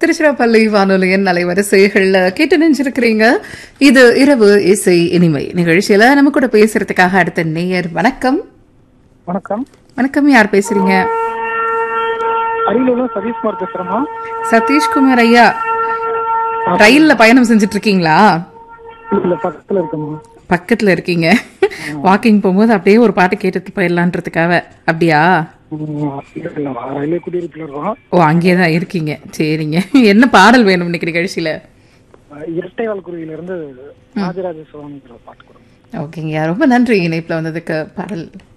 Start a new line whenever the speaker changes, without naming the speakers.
திருச்சிராப்பள்ளி வானொலியின் அலைவரிசைகள்ல கேட்டு நினைச்சிருக்கிறீங்க இது இரவு இசை இனிமை நிகழ்ச்சியில நம்ம கூட பேசுறதுக்காக அடுத்த நேயர் வணக்கம்
வணக்கம்
வணக்கம் யார் பேசுறீங்க
அரியலூர்ல சதீஷ்குமார் பேசுறேம்மா
சதீஷ்குமார் ஐயா ரயில்ல பயணம் செஞ்சுட்டு இருக்கீங்களா
இல்ல பக்கத்துல இருக்கேம்மா
பக்கத்துல இருக்கீங்க வாக்கிங் போகும்போது அப்படியே ஒரு பாட்டு கேட்டுட்டு போயிடலான்றதுக்காக அப்படியா
ம், இல்ல, இல்ல, ரயில்வே குடியிருப்புல இருக்கோம்
ஓ அங்கேயே தான் இருக்கீங்க சரிங்க என்ன பாடல் வேணும் இன்னைக்கு நிகழ்ச்சியில
இரட்டை வால்குருவியில இருந்து ராஜராஜ சோழங்கிற பாட்டு கொடுங்க
ஓகேங்க ரொம்ப நன்றி இணைப்புல வந்ததுக்கு பாடல்